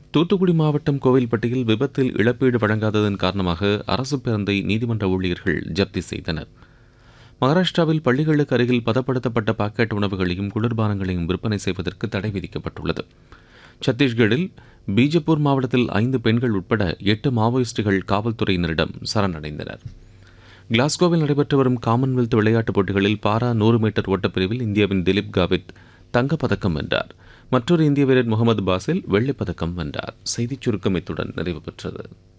தூத்துக்குடி மாவட்டம் கோவில்பட்டியில் விபத்தில் இழப்பீடு வழங்காததன் காரணமாக அரசு பேருந்தை நீதிமன்ற ஊழியர்கள் ஜப்தி செய்தனர் மகாராஷ்டிராவில் பள்ளிகளுக்கு அருகில் பதப்படுத்தப்பட்ட பாக்கெட் உணவுகளையும் குளிர்பானங்களையும் விற்பனை செய்வதற்கு தடை விதிக்கப்பட்டுள்ளது சத்தீஸ்கரில் பீஜப்பூர் மாவட்டத்தில் ஐந்து பெண்கள் உட்பட எட்டு மாவோயிஸ்டுகள் காவல்துறையினரிடம் சரணடைந்தனர் கிளாஸ்கோவில் நடைபெற்று வரும் காமன்வெல்த் விளையாட்டுப் போட்டிகளில் பாரா நூறு மீட்டர் ஓட்டப்பிரிவில் இந்தியாவின் திலீப் காவித் தங்கப்பதக்கம் வென்றார் மற்றொரு இந்திய வீரர் முகமது பாசில் வெள்ளிப் பதக்கம் வென்றார் செய்திச் சுருக்கம் இத்துடன் நிறைவு பெற்றது